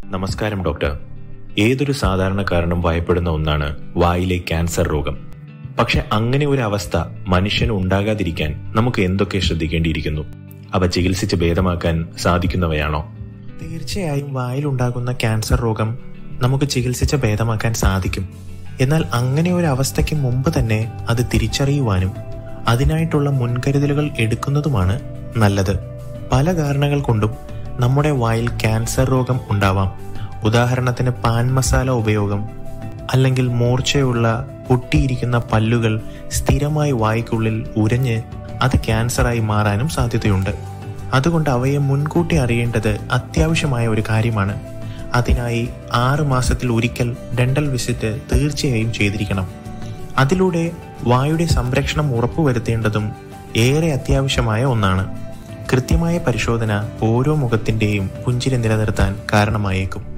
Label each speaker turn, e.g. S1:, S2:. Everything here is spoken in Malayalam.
S1: നമസ്കാരം ഡോക്ടർ ഏതൊരു സാധാരണക്കാരനും ഭയപ്പെടുന്ന ഒന്നാണ് വായിലെ ക്യാൻസർ രോഗം പക്ഷെ അങ്ങനെ ഒരു അവസ്ഥ മനുഷ്യന് ഉണ്ടാകാതിരിക്കാൻ നമുക്ക് എന്തൊക്കെ ശ്രദ്ധിക്കേണ്ടിയിരിക്കുന്നു അവ ചികിത്സിച്ച് ഭേദമാക്കാൻ സാധിക്കുന്നവയാണോ തീർച്ചയായും വായിലുണ്ടാകുന്ന ക്യാൻസർ രോഗം നമുക്ക് ചികിത്സിച്ച് ഭേദമാക്കാൻ സാധിക്കും എന്നാൽ അങ്ങനെ ഒരു അവസ്ഥയ്ക്ക് മുമ്പ് തന്നെ അത് തിരിച്ചറിയുവാനും അതിനായിട്ടുള്ള മുൻകരുതലുകൾ എടുക്കുന്നതുമാണ് നല്ലത് പല കാരണങ്ങൾ കൊണ്ടും നമ്മുടെ വായിൽ ക്യാൻസർ രോഗം ഉണ്ടാവാം ഉദാഹരണത്തിന് പാൻ മസാല ഉപയോഗം അല്ലെങ്കിൽ മൂർച്ചയുള്ള പൊട്ടിയിരിക്കുന്ന പല്ലുകൾ സ്ഥിരമായി വായ്ക്കുള്ളിൽ ഉരഞ്ഞ് അത് ക്യാൻസറായി മാറാനും സാധ്യതയുണ്ട് അതുകൊണ്ട് അവയെ മുൻകൂട്ടി അറിയേണ്ടത് അത്യാവശ്യമായ ഒരു കാര്യമാണ് അതിനായി ആറ് മാസത്തിൽ ഒരിക്കൽ ഡെന്റൽ വിസിറ്റ് തീർച്ചയായും ചെയ്തിരിക്കണം അതിലൂടെ വായുടെ സംരക്ഷണം ഉറപ്പുവരുത്തേണ്ടതും ഏറെ അത്യാവശ്യമായ ഒന്നാണ് കൃത്യമായ പരിശോധന ഓരോ മുഖത്തിന്റെയും പുഞ്ചിരി നിലനിർത്താൻ കാരണമായേക്കും